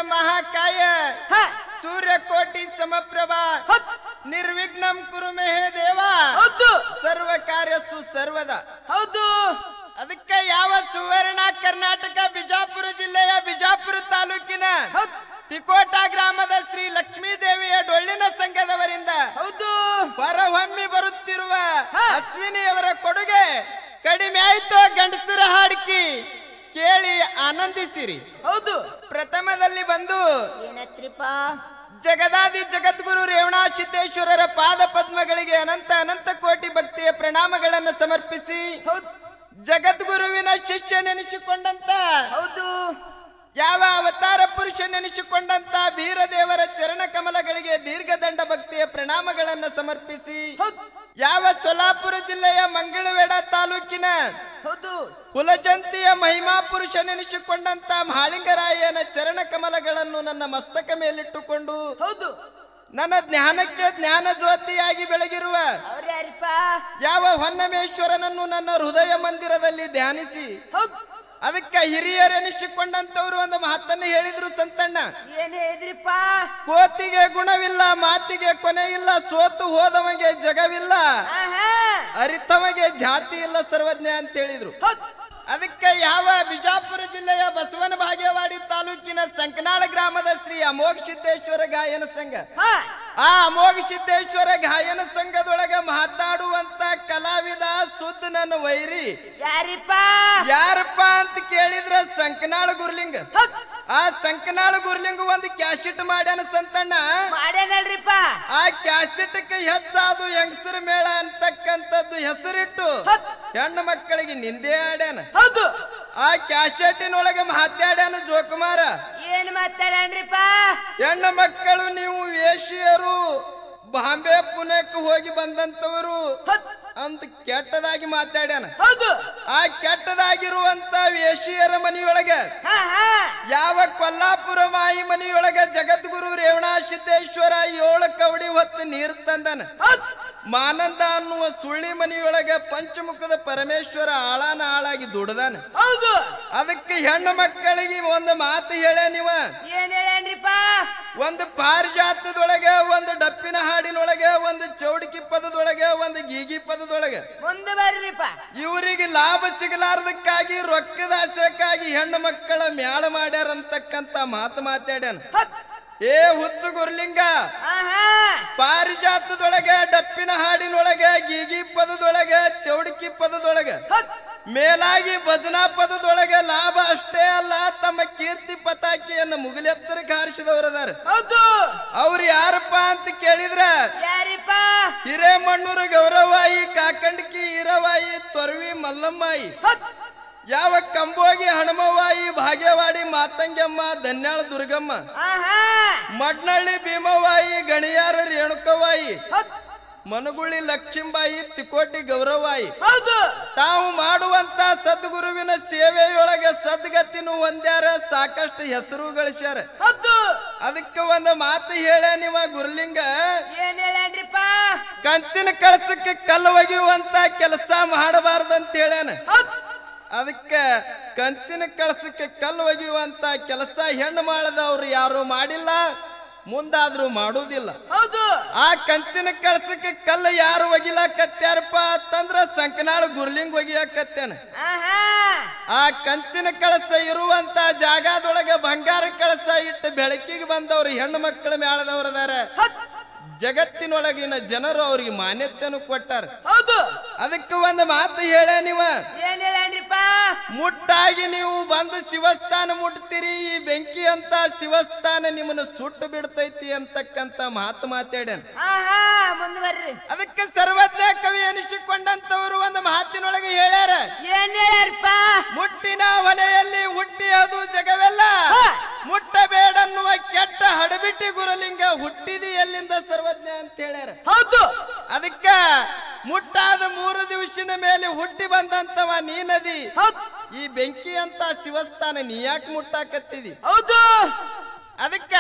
ಮಹಾಕಾಯ ಹ, ಸೂರ್ಯಕೋಟಿ ಸಮಪ್ರಭಾ ಹೌದ್, ನಿರ್ವಿಘ್ನಂ ಕುರು ಮೇ ಹೇ ದೇವ ಹೌದು ಸರ್ವ ಕಾರ್ಯ ಸುಸರ್ವದ ಹೌದು ಅದಕ್ಕೆ ಯಾವ ಸುವರ್ಣ ಕರ್ನಾಟಕ ಬಿಜಾಪುರ ಜಿಲ್ಲೆಯ ಬಿಜಾಪುರ ತಾಲೂಕಿನ ಹೌದ್, ತಿಕೋಟ ಗ್ರಾಮದ ಶ್ರೀ ಲಕ್ಷ್ಮೀ ದೇವಿಯ ಡೊಳ್ಳಿನ ಸಂಘದವರಿಂದ ಹೌದು ಹೊರಹೊಮ್ಮಿ ಬರುತ್ತಿರುವ ಹಾ. ಅಶ್ವಿನಿಯವರ ಕೊಡುಗೆ ಕಡಿಮೆ ಆಯ್ತು ಗಂಡಸರ ಹಾಡ್ಕಿ ಕೇಳಿ ಆನಂದಿಸಿರಿ ಹೌದು ಪ್ರಥಮದಲ್ಲಿ ಬಂದು ಏನತ್ರಿಪ್ಪ ಜಗದಾದಿ ಜಗದ್ಗುರು ರೇವಣಾ ಸಿದ್ದೇಶ್ವರರ ಪಾದ ಪದ್ಮಗಳಿಗೆ ಅನಂತ ಅನಂತ ಕೋಟಿ ಭಕ್ತಿಯ ಪ್ರಣಾಮಗಳನ್ನು ಸಮರ್ಪಿಸಿ ಹೌದು ಜಗದ್ಗುರುವಿನ ಶಿಷ್ಯ ನೆನೆಸಿಕೊಂಡಂತ ಹೌದು ಯಾವ ಅವತಾರ ಪುರುಷ ನೆನೆಸಿಕೊಂಡಂತ ಬೀರದೇವರ ಚರಣ ಕಮಲಗಳಿಗೆ ದೀರ್ಘದಂಡ ಭಕ್ತಿಯ ಪ್ರಣಾಮಗಳನ್ನು ಸಮರ್ಪಿಸಿ ಹೌದು ಯಾವ ಸೊಲಾಪುರ ಜಿಲ್ಲೆಯ ಮಂಗಳವೇಡ ತಾಲೂಕಿನ ಹೌದು ಕುಲಜಂತಿಯ ಮಹಿಮಾ ಪುರುಷ ನೆನೆಸಿಕೊಂಡಂತ ಮಹಾಳಿಂಗರಾಯನ ಚರಣ ಕಮಲಗಳನ್ನು ನನ್ನ ಮಸ್ತಕ ಮೇಲಿಟ್ಟುಕೊಂಡು ಹೌದು ನನ್ನ ಜ್ಞಾನಕ್ಕೆ ಜ್ಞಾನ ಜ್ಯೋತಿಯಾಗಿ ಬೆಳಗಿರುವ ಅವ್ರ ಯಾರಿಪ್ಪ ಯಾವ ಹೊನ್ನಮೇಶ್ವರನನ್ನು ನನ್ನ ಹೃದಯ ಮಂದಿರದಲ್ಲಿ ಧ್ಯಾನಿಸಿ ಹೌದು ಅದಕ್ಕೆ ಹಿರಿಯರೆನಿಸಿಕೊಂಡಂತವ್ರು ಒಂದು ಮಾತನ್ನು ಹೇಳಿದ್ರು ಸಂತಣ್ಣ ಏನ್ ಹೇಳಿದ್ರಿಪ್ಪ ಕೋತಿಗೆ ಗುಣವಿಲ್ಲ ಮಾತಿಗೆ ಕೊನೆ ಇಲ್ಲ ಸೋತು ಹೋದವಗೆ ಜಗವಿಲ್ಲ ಆಹಾ ಅರಿತವಗೆ ಜಾತಿ ಇಲ್ಲ ಸರ್ವಜ್ಞ ಅಂತ ಹೇಳಿದ್ರು ಹೌದು ಅದಕ್ಕೆ ಯಾವ ಬಿಜಾಪುರ ಜಿಲ್ಲೆಯ ಬಸವನ ಭಾಗ್ಯವಾಡಿ ತಾಲೂಕಿನ ಸಂಕನಾಳ ಗ್ರಾಮದ ಶ್ರೀ ಅಮೋಘ ಸಿದ್ದೇಶ್ವರ ಗಾಯನ ಸಂಘ ಹ ಆ ಅಮೋಘ ಸಿದ್ದೇಶ್ವರ ಗಾಯನ ಸಂಘದೊಳಗ ಮಾತಾಡುವಂತ ಕಲಾವಿದ ಸುದ್ದ ನನ್ನ ವೈರಿ ಯಾರಿಪ್ಪ ಯಾರಪ್ಪ ಅಂತ ಕೇಳಿದ್ರ ಸಂಕನಾಳ ಗುರ್ಲಿಂಗ ಹೌದ್ ಆ ಸಂಕನಾಳ ಗುರ್ಲಿಂಗ ಒಂದು ಕ್ಯಾಸೆಟ್ ಮಾಡ್ಯಾನ ಸಂತಣ್ಣ ಮಾಡ್ಯಾನಲ್ರಿಪ್ಪ ಆ ಕ್ಯಾಸೆಟ್ಗೆ ಹೆಚ್ಚಾದು ಹೆಂಗಸರ ಮೇಳ ಅಂತಕ್ಕಂಥದ್ದು ಹೆಸರಿಟ್ಟು ಹೌದ್ ಹೆಣ್ಣು ಮಕ್ಕಳಿಗೆ ನಿಂದೆ ಆಡ್ಯಾನ ಹೌದು ಆ ಕ್ಯಾಸೆಟ್ಟಿನೊಳಗೆ ಮಾತಾಡ್ಯಾನ ಜೋಕುಮಾರ ಏನ್ ಮಾತಾಡನ್ರಿಪ್ಪ ಹೆಣ್ಣು ಮಕ್ಕಳು ನೀವು ವೇಶ್ಯರು ಬಾಂಬೆ ಪುಣೆಕ್ಕೆ ಹೋಗಿ ಬಂದಂತವರು ಹೌದ್ ಅಂತ ಕೆಟ್ಟದಾಗಿ ಮಾತಾಡ್ಯಾನ ಹೌದು ಆ ಕೆಟ್ಟದಾಗಿರುವಂತ ವೇಶ್ಯರ ಮನೆಯೊಳಗೆ ಹಾ ಹಾ ಯಾವ ಕೊಲ್ಲಾಪುರ ಮಾಯಿ ಮನೆಯೊಳಗ ಜಗದ್ಗುರು ರೇವಣಾ ಸಿದ್ದೇಶ್ವರ ಏಳು ಕವಡಿ ಹೊತ್ತು ನೀರು ತಂದನ ಹೌದ್ ಮಾನಂದ ಅನ್ನುವ ಸುಳ್ಳಿ ಮನೆಯೊಳಗ ಪಂಚಮುಖದ ಪರಮೇಶ್ವರ ಆಳಾನ ಆಳಾಗಿ ದುಡ್ದಾನ ಹೌದು ಅದಕ್ಕೆ ಹೆಣ್ಣು ಮಕ್ಕಳಿಗೆ ಒಂದು ಮಾತು ಹೇಳ ನೀವ ಏನ್ ಹೇಳನ್ರಿಪ್ಪ ಒಂದು ಪಾರಿಜಾತದೊಳಗೆ ಒಂದು ಡಪ್ಪಿನ ಹಾಡಿನೊಳಗೆ ಒಂದು ಚೌಡಿಕಿ ಪದದೊಳಗೆ ಒಂದು ಗೀಗಿ ಪದದೊಳಗೆ ಮುಂದೆ ಬರ್ರಿಪ್ಪ ಇವರಿಗೆ ಲಾಭ ಸಿಗಲಾರ್ದಕ್ಕಾಗಿ ರೊಕ್ಕದ ಆಸೆಕ್ಕಾಗಿ ಹೆಣ್ಣು ಮಕ್ಕಳ ಮ್ಯಾಳ ಮಾಡ್ಯಾರಂತಕ್ಕಂತ ಮಾತು ಮಾತಾಡ್ಯಾನ ಹೌದ್ ಏ ಹುಚ್ಚು ಗುರ್ಲಿಂಗ ಆಹಾ ಪಾರಿಜಾತದೊಳಗೆ ಡಪ್ಪಿನ ಹಾಡಿನೊಳಗೆ ಗೀಗಿ ಪದದೊಳಗೆ ಚೌಡಿಕಿ ಪದದೊಳಗೆ ಹೌದ್ ಮೇಲಾಗಿ ಭಜನಾ ಪದದೊಳಗೆ ಲಾಭ ಅಷ್ಟೇ ಅಲ್ಲ ತಮ್ಮ ಕೀರ್ತಿ ಪತಾಕಿಯನ್ನು ಮುಗಿಲೆತ್ತರಕ್ಕೆ ಹಾರಿಸಿದವರದಾರ ಹೌದು ಅವ್ರು ಯಾರಪ್ಪ ಅಂತ ಕೇಳಿದ್ರ ಯಾರಿಪ್ಪ ಹಿರೇಮಣ್ಣೂರು ಗೌರವಾಯಿ ಕಾಕಂಡಕಿ ಈರವಾಯಿ ತೊರವಿ ಮಲ್ಲಮ್ಮಾಯಿ ಹೌದ್ ಯಾವ ಕಂಬೋಗಿ ಹನುಮವಾಯಿ ಭಾಗ್ಯವಾಡಿ ಮಾತಂಗಮ್ಮ ಧನ್ಯಾಳ ದುರ್ಗಮ್ಮ ಆಹಾ ಮಡ್ನಳ್ಳಿ ಭೀಮವಾಯಿ ಗಣಿಯಾರ ರೇಣುಕವಾಯಿ ಹೌದ್ ಮನುಗುಳಿ ಲಕ್ಷ್ಮೀಬಾಯಿ ತಿಕೋಟಿ ಗೌರವಾಯಿ ಹೌದು ತಾವು ಮಾಡುವಂತ ಸದ್ಗುರುವಿನ ಸೇವೆಯೊಳಗೆ ಸದ್ಗತಿನೂ ಹೊಂದ್ಯಾರ ಸಾಕಷ್ಟು ಹೆಸರು ಗಳಿಸ್ಯಾರ ಹೌದು ಅದಕ್ಕೆ ಒಂದು ಮಾತು ಹೇಳ ನೀವ ಗುರುಲಿಂಗ ಏನ್ ಹೇಳನ್ರಿಪ್ಪ ಕಂಚಿನ ಕಳಸಕ್ಕೆ ಕಲ್ಲು ಒಗೆಯುವಂತ ಕೆಲಸ ಮಾಡಬಾರ್ದಂತ ಹೇಳ್ಯಾನ ಹೌದ್ ಅದಕ್ಕೆ ಕಂಚಿನ ಕಳಸಕ್ಕೆ ಕಲ್ಲು ಒಗೆಯುವಂತ ಕೆಲಸ ಹೆಣ್ಣು ಮಾಡದವ್ರು ಯಾರು ಮಾಡಿಲ್ಲ ಮುಂದಾದ್ರೂ ಮಾಡುವುದಿಲ್ಲ ಹೌದು ಆ ಕಂಚಿನ ಕಳಸಕ್ಕೆ ಕಲ್ಲು ಯಾರು ಒಗಿಲಾಕತ್ಯಾರಪ್ಪ ಅಂತಂದ್ರ ಸಂಕನಾಳು ಗುರ್ಲಿಂಗ್ ಒಗಿಯಾಕತ್ತೇನ ಆಹಾ ಆ ಕಂಚಿನ ಕಳಸ ಇರುವಂತ ಜಾಗದೊಳಗೆ ಬಂಗಾರ ಕಳಸ ಇಟ್ಟು ಬೆಳಕಿಗೆ ಬಂದವ್ರು ಹೆಣ್ಣು ಮಕ್ಕಳ ಮೇಳದವ್ರದಾರ ಹೌದ್ ಜಗತ್ತಿನೊಳಗಿನ ಜನರು ಅವ್ರಿಗೆ ಮಾನ್ಯತೆಯನ್ನು ಕೊಟ್ಟಾರ ಹೌದು ಅದಕ್ಕೆ ಒಂದು ಮಾತು ಹೇಳ ನೀವ ಏನ್ ಹೇಳನ್ರಿಪ್ಪ ಮುಟ್ಟಾಗಿ ನೀವು ಬಂದು ಶಿವಸ್ಥಾನ ಮುಟ್ತೀರಿ ಈ ಬೆಂಕಿ ಅಂತ ಶಿವಸ್ಥಾನ ನಿಮ್ಮನ್ನ ಸುಟ್ಟು ಬಿಡ್ತೈತಿ ಅಂತಕ್ಕಂತ ಮಾತು ಮಾತಾಡ್ಯಾನ ಆಹಾ ಮುಂದೆ ಬರ್ರಿ ಅದಕ್ಕೆ ಸರ್ವಜ್ಞ ಕವಿ ಎನಿಸಿಕೊಂಡಂತವರು ಒಂದು ಮಾತಿನೊಳಗೆ ಹೇಳ್ಯಾರ ಏನ್ ಹೇಳ್ಯಾರಪ್ಪ ಮುಟ್ಟಿನ ಹೊಲೆಯಲ್ಲಿ ಹುಟ್ಟಿ ಅದು ಜಗವೆಲ್ಲ ಹಾ. ಮುಟ್ಟಬೇಡನ್ನುವ ಕೆಟ್ಟ ಹಡಬಿಟ್ಟಿ ಗುರುಲಿಂಗ ಹುಟ್ಟಿದಿ ಎಲ್ಲಿಂದ ಸರ್ವಜ್ಞ ಅಂತ ಹೇಳ್ಯಾರ ಹೌದು ಅದಕ್ಕ ಮುಟ್ಟಾದ ಮೂರು ದಿವಸಿನ ಮೇಲೆ ಹುಟ್ಟಿ ಬಂದಂತವ ನೀನದಿ ಹೌದ್ ಈ ಬೆಂಕಿ ಅಂತ ಶಿವಸ್ಥಾನ ನೀ ಯಾಕೆ ಮುಟ್ಟಾಕತ್ತಿದಿ ಹೌದು ಅದಕ್ಕ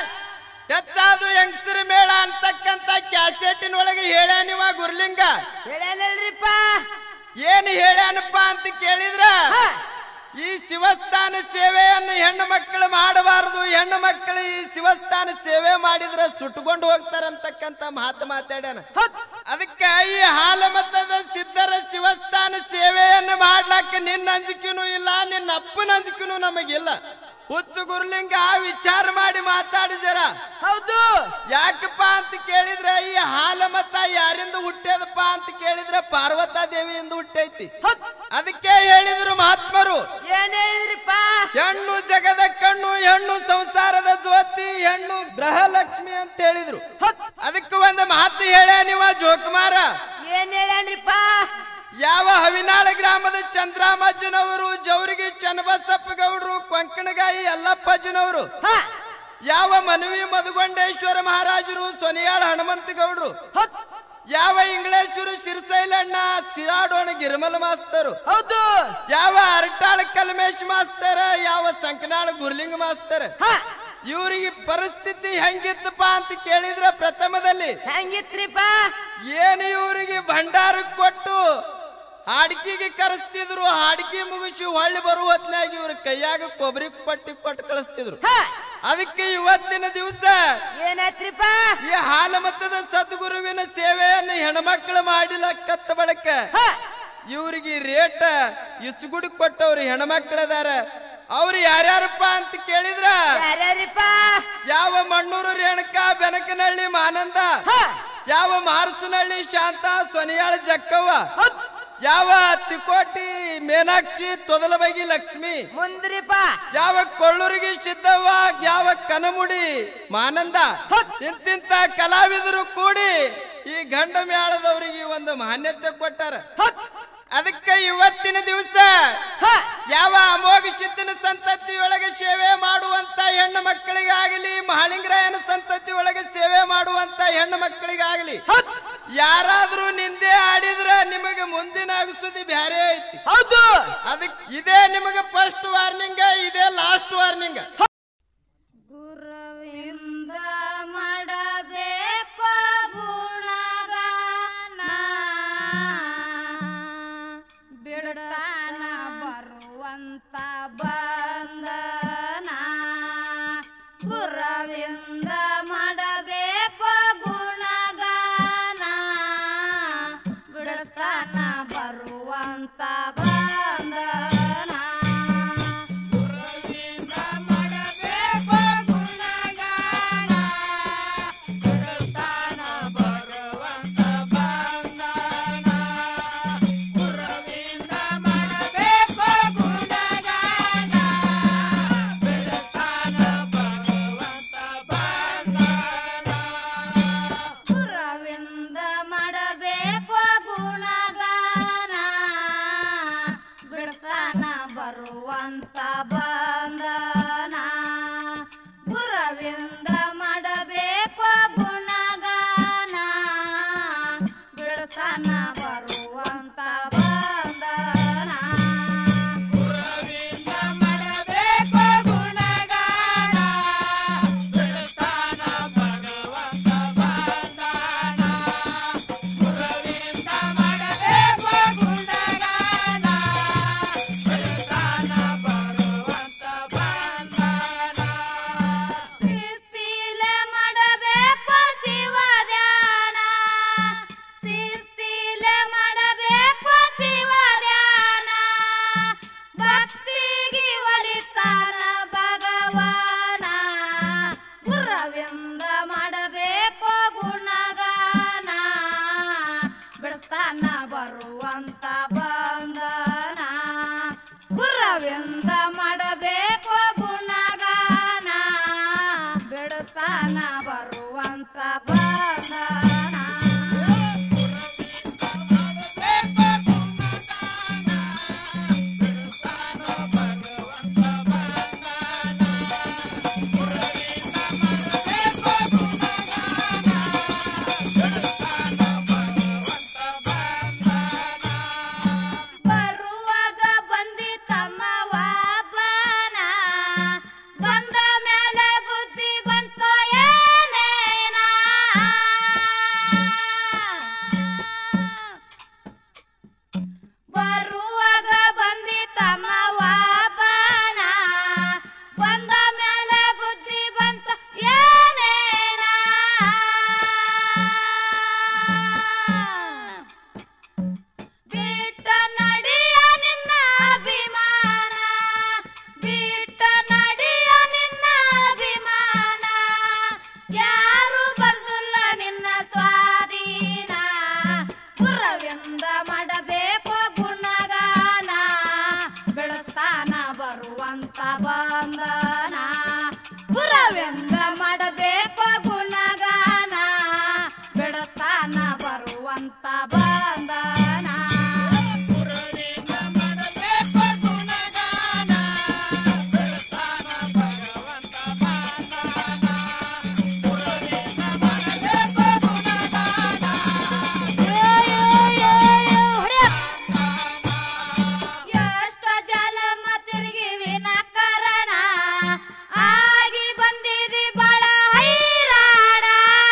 ಹೆಚ್ಚಾದು ಹೆಂಗಸರ ಮೇಳ ಅಂತಕ್ಕಂತ ಕ್ಯಾಸೆಟಿನೊಳಗೆ ಹೇಳ್ಯಾನಿವ ಗುರ್ಲಿಂಗ ಹೇಳ್ಯಾನಲ್ರಿಪ್ಪ ಏನ್ ಹೇಳ್ಯಾನಪ್ಪ ಅಂತ ಕೇಳಿದ್ರ ಹಾ. ಈ ಶಿವಸ್ಥಾನ ಸೇವೆಯನ್ನು ಹೆಣ್ಣು ಮಕ್ಕಳು ಮಾಡಬಾರದು ಹೆಣ್ಣು ಮಕ್ಕಳು ಈ ಶಿವಸ್ಥಾನ ಸೇವೆ ಮಾಡಿದ್ರೆ ಸುಟ್ಕೊಂಡು ಹೋಗ್ತಾರಂತಕ್ಕಂತ ಮಾತು ಮಾತಾಡ್ಯಾನ ಅದಕ್ಕೆ ಈ ಹಾಲಮತದ ಸಿದ್ಧರ ಶಿವಸ್ಥಾನ ಸೇವೆಯನ್ನು ಮಾಡ್ಲಕ್ಕ ನಿನ್ನ ಅಂಜಿಕೆನೂ ಇಲ್ಲ ನಿನ್ನ ಅಪ್ಪನ ಅಂಜಿಕೆನೂ ನಮಗಿಲ್ಲ ಹುಚ್ಚು ಗುರುಲಿಂಗ ವಿಚಾರ ಮಾಡಿ ಮಾತಾಡಿದರ ಹೌದು ಯಾಕಪ್ಪ ಅಂತ ಕೇಳಿದ್ರೆ ಈ ಹಾಲಮತ ಯಾರಿಂದ ಹುಟ್ಟ್ಯದಪ್ಪ ಅಂತ ಕೇಳಿದ್ರೆ ಪಾರ್ವತಾ ದೇವಿಯಿಂದ ಹುಟ್ಟೈತಿ ಅದಕ್ಕೆ ಹೇಳಿದ್ರು ಮಹಾತ್ಮರು ಏನ್ ಹೇಳಿದ್ರಿಪ್ಪ ಹೆಣ್ಣು ಜಗದ ಕಣ್ಣು ಹೆಣ್ಣು ಸಂಸಾರದ ಜ್ಯೋತಿ ಹೆಣ್ಣು ಗೃಹಲಕ್ಷ್ಮಿ ಅಂತ ಹೇಳಿದ್ರು ಅದಕ್ಕೆ ಒಂದು ಮಾತು ಹೇಳ್ಯ ನೀವ ಜೋಕುಮಾರ ಏನ್ ಹೇಳ್ಯಾನ್ರಿಪ್ಪ ಯಾವ ಹವಿನಾಳ ಗ್ರಾಮದ ಚಂದ್ರಾಮಜ್ಜನವರು ಜವರಿಗೆ ಚನ್ನಬಸಪ್ಪ ಗೌಡ್ರು ಕೊಂಕಣಗಾಯಿ ಯಲ್ಲಪ್ಪಜ್ಜನವರು ಹ, ಯಾವ ಮನವಿ ಮಧುಗೊಂಡೇಶ್ವರ ಮಹಾರಾಜರು ಸೊನೆಯಾಳ ಹನುಮಂತ ಗೌಡ್ರು ಯಾವ ಇಂಗ್ಲೇಶ್ವರ ಶಿರಸೈಲಣ್ಣ ಸಿರಾಡೋಣ ಗಿರಿಮಲ ಮಾಸ್ತರು ಹೌದು ಯಾವ ಅರಟಾಳ ಕಲ್ಮೇಶ್ ಮಾಸ್ತರ ಯಾವ ಸಂಕನಾಳ ಗುರ್ಲಿಂಗ ಮಾಸ್ತರ ಹ, ಇವ್ರಿಗೆ ಪರಿಸ್ಥಿತಿ ಹೆಂಗಿತ್ತಪ್ಪ ಅಂತ ಕೇಳಿದ್ರ ಪ್ರಥಮದಲ್ಲಿ ಹೆಂಗಿತ್ರಿಪ್ಪ ಏನು ಇವರಿಗೆ ಭಂಡಾರ ಕೊಟ್ಟು ಹಾಡ್ಕಿಗೆ ಕರೆಸ್ತಿದ್ರು ಹಾಡ್ಕಿ ಮುಗಿಸಿ ಹೊಳ್ಳಿ ಬರುವ ಹೊತ್ನಾಗ ಇವ್ರ ಕೈಯಾಗ ಕೊಬ್ಬರಿ ಪಟ್ಟಿ ಕೊಟ್ಟು ಕಳಿಸ್ತಿದ್ರು ಹ, ಅದಕ್ಕೆ ಇವತ್ತಿನ ದಿವಸ ಏನಾಯ್ತ್ರಿಪ್ಪ ಈ ಹಾಲಮತದ ಸದ್ಗುರುವಿನ ಸೇವೆಯನ್ನು ಹೆಣ್ಮಕ್ಳು ಮಾಡಿಲ್ಲ ಕತ್ತ ಬಳಕ ಹ, ಇವ್ರಿಗೆ ರೇಟ್ ಇಸ್ಗುಡಿ ಕೊಟ್ಟವ್ರು ಹೆಣ್ಮಕ್ಳದಾರ ಅವ್ರು ಯಾರ್ಯಾರಪ್ಪ ಅಂತ ಕೇಳಿದ್ರ ಯಾರ್ಯಾರಿಪ್ಪ ಯಾವ ಮಣ್ಣೂರು ರೇಣುಕಾ ಬೆನಕನಹಳ್ಳಿ ಮಾನಂದ ಹ, ಯಾವ ಮಾರ್ಸನಹಳ್ಳಿ ಶಾಂತ ಸೊನಿಯಾಳ ಜಕ್ಕವ್ವ ಹೌದ್. ಯಾವ ತಿಕೋಟಿ ಮೀನಾಕ್ಷಿ ತೊದಲಬಗಿ ಲಕ್ಷ್ಮಿ ಮುಂದ್ರಿಪ್ಪ ಯಾವ ಕೊಳ್ಳೂರಿಗೆ ಸಿದ್ದವ್ವ ಯಾವ ಕನಮುಡಿ ಮಾನಂದ ಇಂತಿಂತ ಕಲಾವಿದರು ಕೂಡಿ ಈ ಗಂಡ ಮೇಳದವರಿಗೆ ಒಂದು ಮಾನ್ಯತೆ ಕೊಟ್ಟಾರ ಹೌದ್. ಅದಕ್ಕೆ ಇವತ್ತಿನ ದಿವಸ ಹ, ಯಾವ ಅಮೋಘ ಸಿದ್ಧನ ಸಂತತಿಯೊಳಗೆ ಸೇವೆ ಮಾಡುವಂತ ಹೆಣ್ಣು ಮಕ್ಕಳಿಗಾಗಲಿ ಮಹಾಳಿಂಗರಾಯನ ಸಂತತಿ ಒಳಗೆ ಸೇವೆ ಮಾಡುವಂತ ಹೆಣ್ಣು ಮಕ್ಕಳಿಗಾಗಲಿ ಹೌದ್. ಯಾರಾದ್ರೂ ನಿಂದೆ ಆಡಿದ್ರ ನಿಮಗೆ ಮುಂದಿನ ಅಗಸುದಿ ಬ್ಯಾರೆ ಐತಿ ಹೌದು ಅದಕ್ಕೆ ಇದೇ ನಿಮಗೆ ಫಸ್ಟ್ ವಾರ್ನಿಂಗ್ ಇದೇ ಲಾಸ್ಟ್ ವಾರ್ನಿಂಗ್ ಗುರುವಿಂದ ಮಾಡಬೇಕು ಗುಣಗಾನ ಬಿಡತಾನ ಬರುವಂತ ಬಂದನ ಗುರುವಿಂದ ಮಾಡಬೇಕು ಗುಣಗಾನ ಬಿಡತಾನ ಬರುವಂತ ಬಂದನ ಗುರವಿಂದ ಮಾಡಬೇಕು ಗುಣಗಾನ ಬಿಡ್ತಾನ ಬರುವಂತ ಬಂದನ ಗುರವಿಂದ ಮಾಡಬೇಕು ಗುಣಗಾನ ಬಿಡ್ತಾನ ಬರುವಂತ ಬಂದನ ಶಿಸ್ತಿಲೆ ಮಾಡಬೇಕು ಶಿವ ಧ್ಯಾನ ಶಿಸ್ತಿಲೆ ಮಾಡಬೇಕು ಶಿವ ಧ್ಯಾನ ಭಕ್ತಿಗೆ ಒಲಿತಾನ ಭಗವಾನ ಗುರವಿಂದ ಮಾಡಬೇಕು ಗುಣಗಾನ ಬಿಡಿಸ್ತಾನ ಬರುವಂತ ಬಂದನ ಗುರವಿಂದ ಮಾಡಬೇಕು ಗುಣಗಾನ ಬಿಡಿಸ್ತಾನ ಬರುವಂತ ಬಂದನ ಬರುವಾಗ ಬಂದಿತಮ್ಮ ವಾಬನ ಬಂದ ಮೇಲೆ ಬುದ್ಧಿ ಬಂತೋ ಏನೇನ ಬರುವಂತ ಬಂಧನ ಗುರವೆಂದ ಮಾಡಬೇಕು ಗುಣಗಾನ ಬಿಡತಾನ ಬರುವಂತ ಬಂಧನ ಎಷ್ಟ ಜಲಮ ತಿರುಗಿ ವಿನಾಕಾರಣ ಆಗಿ ಬಂದಿದಿ ಬಾಳ ಹೈರಾಣ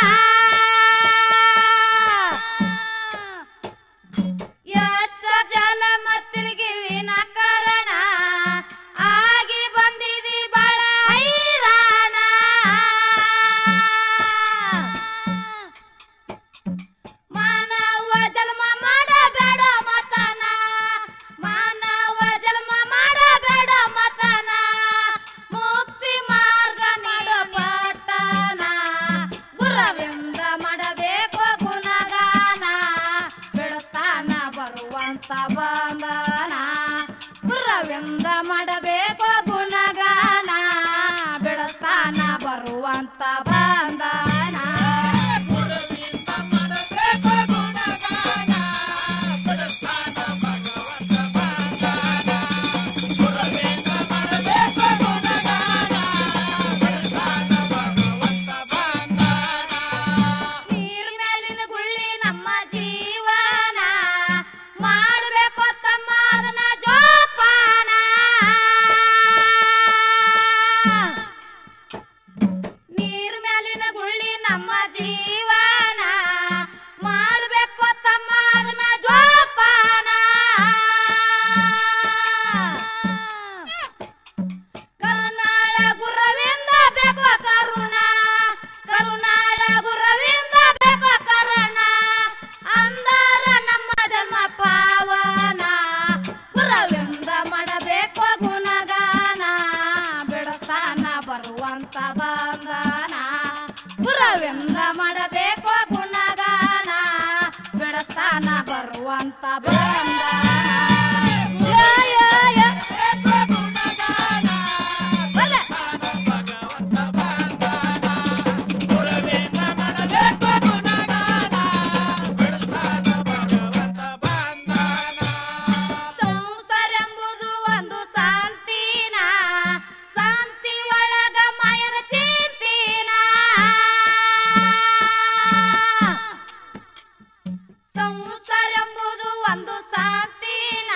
ಎಷ್ಟ ಜಲಮ ತಿರುಗಿ ವಿನಾಕಾರಣ ಆಗಿ ಬಂದಿದಿ ಬಾಳ ಹೈರಾಣ ಮಾನವ ಜನ್ಮ ಮಾಡಬೇಡ ಮತನ ಮಾನವ ಜನ್ಮ ಮಾಡಬೇಡ ಮತನ ಮುಕ್ತಿ ಮಾರ್ಗ ನೀಡೋ ಪಟ್ಟನ ಗುರವಿಂದ ಮಾಡಬೇಕು ಗುಣಗಾನ ಬಿಡುತ್ತಾನ ಬರುವಂತ ಬಂಧನ ಗುರವಿಂದ ಮಾಡಬೇಕು ಗುಣಗಾನ ಬಿಡುತ್ತಾನ ಬರುವಂತ ಬಂಧನ ನೀರ್ ಮೇಲಿನ ಗುಳ್ಳಿ ನಮ್ಮ ಜೀವನ ಮಾಡಬೇಕು ತಮ್ಮ ಅದನ್ನ ಜೋಪಾನ ನೀರ್ ಮೇಲಿನ ಗುಳ್ಳಿ ನಮ್ಮ ಜೀವನ ಮಾಡಬೇಕು ತಮ್ಮ ಅದನ್ನ ಜೋಪಾನ ಕರುನಾಳ ಗುರವಿಂದ ಬೇಕು ಕರುಣ ಕರುನಾಳ ಗುರವಿಂದ ಬೇಕು ಕರುಣ ಅಂದಾರ ನಮ್ಮ ಜನ್ಮ ಪಾವನ ಗುರವಿಂದ ಮಾಡಬೇಕು ಗುಣಗಾನ ಬಿಡತಾನ ಬರುವಂತ ಬಂಧನ ಗುರವಿಂದ ಮಾಡಬೇಕು ಗುಣಗಾನ ಬಿಡತಾನ ಬರುವಂತ ಬಂಧನ ಯ, ಯ, ಯ. ಬಲೆ. ಸಂಸಾರೆಂಬುದು ಒಂದು ಶಾಂತಿನ ಶಾಂತಿ ಒಳಗ ಮಾಯನ ಚಿಂತಿನ ಸಂಸಾರೆಂಬುದು ಒಂದು ಶಾಂತಿನ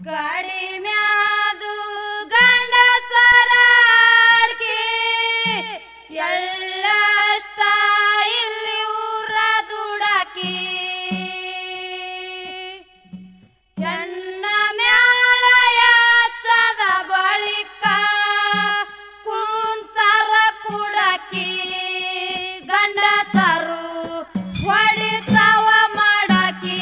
ಕಡಿಮ್ಯಾದು ಗಂಡಸರ ಅಡ್ಗೆ ಎಳ್ಳಷ್ಟ ಇಲ್ಲಿ ಊರ ದುಡಕಿ ಹೆಣ್ಣ ಮ್ಯಾಳ ಎಚ್ಚದ ಬಳಿಕ ಕುಂತರ ಕುಡಕಿ ಗಂಡಸರು ಹೊಡಿತಾವ ಮಾಡಕಿ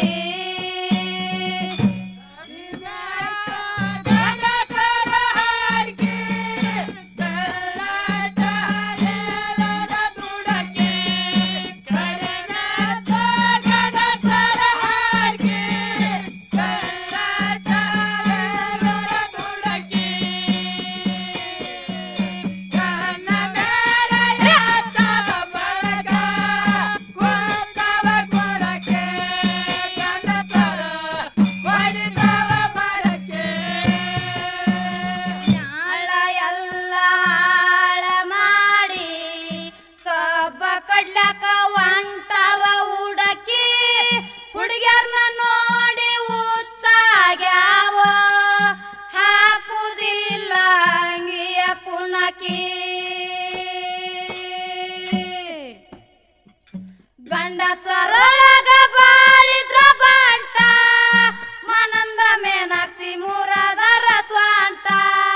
ನ್ಯಾಳ ಎಲ್ಲ ಹಾಳ ಮಾಡಿ ಕಬ್ಬ ಕಡ್ಲಕ ಒಂಟರ ಹುಡಕಿ ಹುಡುಗ್ಯಾರ್ನ ನೋಡಿ ಹುಚ್ಚಾಗ್ಯಾವ ಹಾಕುದಿಲ್ಲ ಅಂಗಿಯ ಕುಣಕಿ ಗಂಡಸರೊಳಗ ಬಾಳಿದ್ರ ಬಾಂಟ ಮನಂದ ಮೇನಾಕ್ಸಿ ಮುರದರ ಸ್ವಂಟ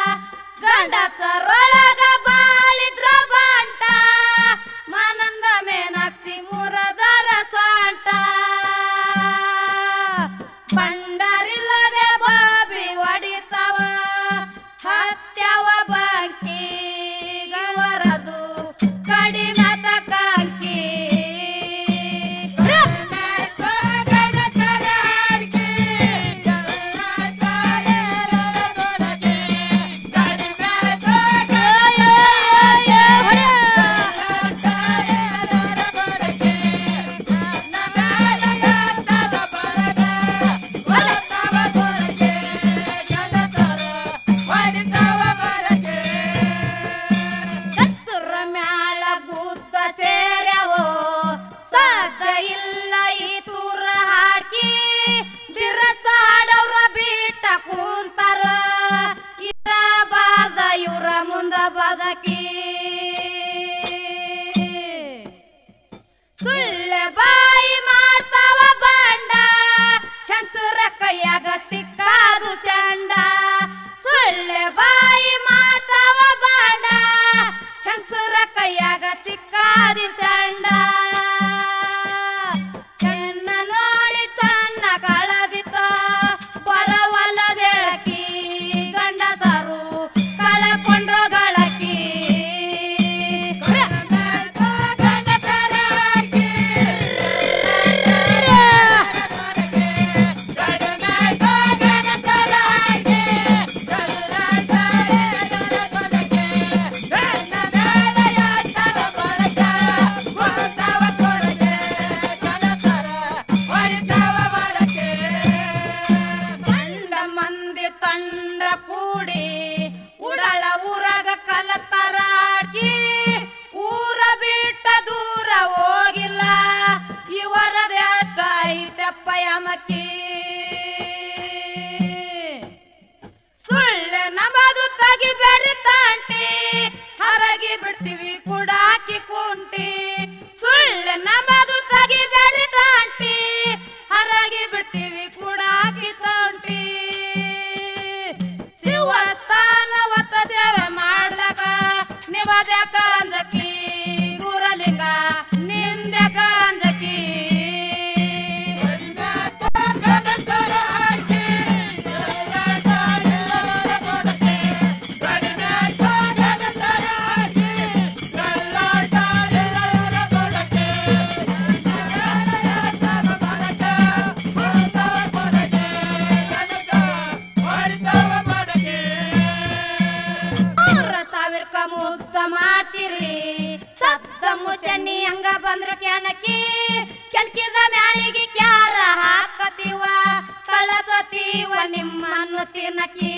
ಗಂಡಸರೊಳಗ ಬಾಳಿದ್ರ ಬಾಂಟ ಮನಂದ ಮೇನಾಕ್ಸಿ ಮುರದರ ಸ್ವಂಟ ಬಂಡರಿಲ್ಲದೆ ಬಾಬಿ ಹೊಡಿತಾವ ಹತ್ಯವ ಬಾಕಿ ಗವರದು ಕಡಿಮೆ ತಕಂಕಿ ಕತ್ತುರ ಮ್ಯಾಳ ಗುದ್ದ ಸೇರವೋ ಸಾಧ ಇಲ್ಲ ಈ ತೂರ ಹಾಕಿ ಬಿರಸ ಹಾಡವ್ರ ಬಿಟ್ಟ ಕುಂತಾರ ಇರಬಾರ್ದ ಇವ್ರ ಮುಂದ ಬದಕಿ ಸುಳ್ಳೆ ಬಾಯಿ ಮಾಡ್ತಾವ ಬಾಂಡ ಹೆಂಗಸುರ ಕೈಯಾಗ ಸಿಕ್ಕಾದು ಚಂಡ ಸುಳ್ಳೆ ಬಾಯಿ ಮಾಡ್ತಾವ ಬಾಂಡ ಹೆಂಗಸುರ ಕೈಯಾಗ ಸಿಕ್ಕಾದಿ ಚಂಡ ಹೆಣ್ಣ ನೋಡಿ ಚಣ್ಣ ಕಳದಿತ್ತ ಬರವಲ್ಲದೆಳಕಿ ಗಂಡಸರು ಕಳಕೊಂಡ್ರ ಗಳಕಿ ತಂಡ ಮಂದಿ ತಂಡ ಕೂಡಿ ಉಡಳ ಊರಾಗ ಕಲತರಾಡ್ಕಿ ಊರ ಬಿಟ್ಟ ದೂರ ಹೋಗಿಲ್ಲ ಇವರದ ಎಷ್ಟ ಐತೆಪ್ಪ ಯಮಕಿ ಸುಳ್ಳ ನಮದು ತೆಗಿಬೇಡಿ ತಾಂಟಿ ಹರಗಿ ಬಿಡ್ತೀವಿ ಕುಡಾಕಿ ಕುಂಟಿ ಸುಳ್ಳ ನಮದು ತೆಗಿಬೇಡಿ ತಾಂಟಿ ಹರಗಿ ಬಿಡ್ತೀವಿ ಕುಡಾಕಿ ತಾಂಟಿ ಶಿವಸ್ಥಾನ ಒತ್ತ ಸೇವೆ ಮಾಡ್ಲಕ ನಿವದ್ಯಾಕ ಅಂಜಕಿ ಗುರಲಿಂಗ ನಿಂದ್ಯಾಕ ಅಂಜಕಿ ಮೂರ ಸಾವಿರಕ್ಕ ಮುದ್ದ ಮಾಡ್ತೀರಿ ಸತ್ತ ಮುಶನಿ ಹಂಗ ಬಂದ್ರ ಕೆಣಕಿ ಕೆಣಕಿದ ಮ್ಯಾಳಿಗೆ ಕ್ಯಾರ ಹಾಕತೀವ ಕಳಸತೀವ ನಿಮ್ಮನ್ನು ತಿನ್ನಕಿ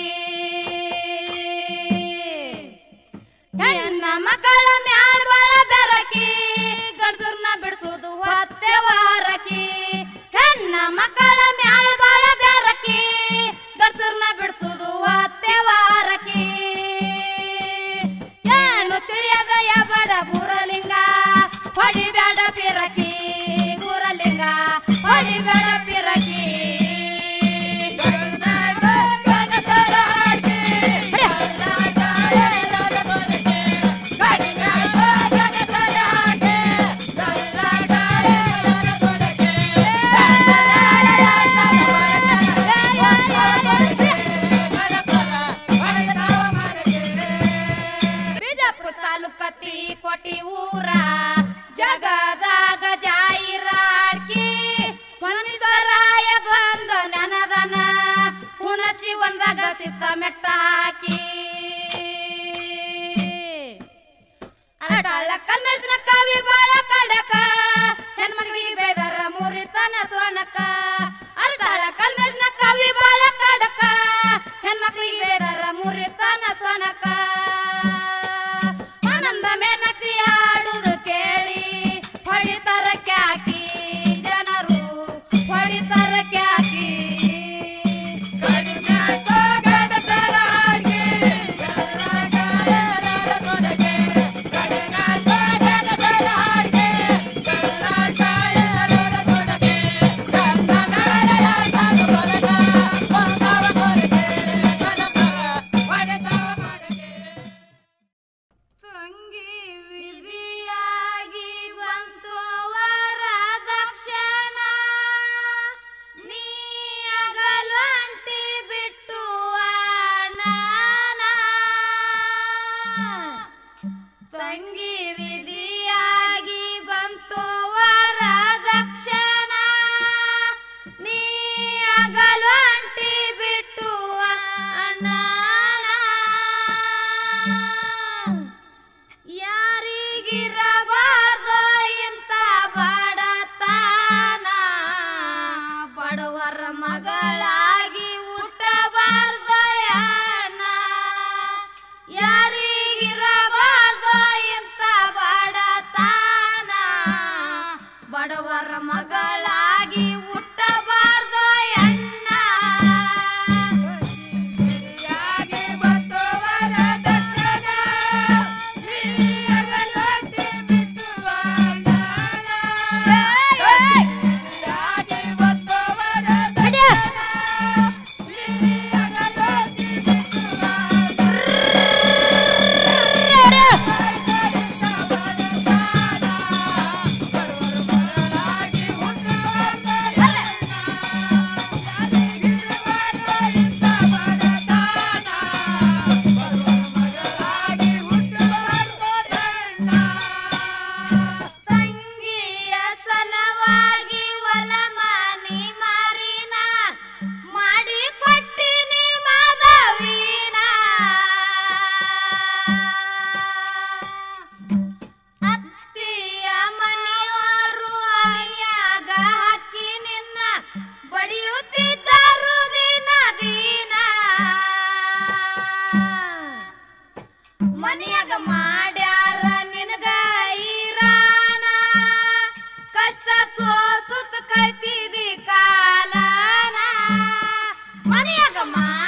ಹೆಣ್ಣ ಮಕ್ಕಳ ಮ್ಯಾಳ ಬಾಳ ಬೆರಕಿ ಗಂಡಸರ್ನ ಬಿಡಿಸೋದು ಹೊತ್ತೆವ ಹರಕಿ ಹೆಣ್ಣ ಮಕ್ಕಳ ಮ್ಯಾಳ ಬಾಳ ಬೆರಕಿ ಗಂಡಸರ ಜೀವನದಾಗ ಸಿತ್ತ ಮೆಟ್ಟ ಹಾಕಿ ಅರಟಾಳ ಕಲ್ಮೆಸ್ನ ಕವಿ ಬಾಳ ಕಡಕ ಹೆಣ್ಮಗಳಿಗೆ ಬೇದರ ಮುರಿತನ ಸ್ವರ್ಣಕ ಅರಟಾಳ ಕಲ್ಮೆಸ್ನ ಕವಿ ಬಾಳ ಕಡಕ ಹೆಣ್ಮಕ್ಳಿಗೆ ಬೇದರ ಮುರಿತನ ಸ್ವರ್ಣಕ ಆನಂದ ಮೇನಕ್ಸಿ ಹಾಡುದು ಕೇಳಿ ಹೊಡಿತರ ಕ್ಯಾಕಿ ಜನರು ಹೊಡಿತರ ಕ್ಯಾಕಿ ತಂಗಿ ವಿಧಿಯಾಗಿ ಬಂತು ವರದಕ್ಷಣ ನೀ ಅಗಲಂಟಿ ಬಿಟ್ಟು ಅಣ್ಣನ ತಂಗಿ ವಿಧಿಯಾಗಿ ಬಂತು ವರದಕ್ಷಣ ನೀ ಅಗಲಂಟಿ ಬಿಟ್ಟು ಅಣ್ಣನ ಯಾರಿಗಿರಬಾರ್ದು ಇಂಥ ಬಡತನ ಬಡವರ ಮಗಳಾಗಿ ಹುಟ್ಟಬಾರ್ದು ಅಣ್ಣ ಯಾರಿಗಿರಬಾರ್ದು ಇಂಥ ಬಡತನ ಬಡವರ ಮಗಳಾಗಿ ಹುಟ್ಟಬಾರ್ದು ಅಣ್ಣ ತಂಗಿಯ ಸಲವಾಗಿ ಒಲ ಮನಿ ಮಾರಿನ ಮಾಡಿ ಕೊಟ್ಟಿನಿ ಮಾಧವಿನ ಅತ್ತಿಯ ಮನೆಯವರು ಅನ್ಯಾಗ ಹಾಕಿ ನಿನ್ನ ಬಡಿಯುತ್ತಿದ್ದರು ದಿನ ದಿನ ಮನೆಯಾಗ ಮಾಡ್ಯಾರ ನಿನಗ ಈರಾಣ ಕಷ್ಟ ಸೋಸುತ್ತ ಕಳ್ತಿದಿ ಕಾಲನ ಮನೆಯಾಗ ಮಾಡ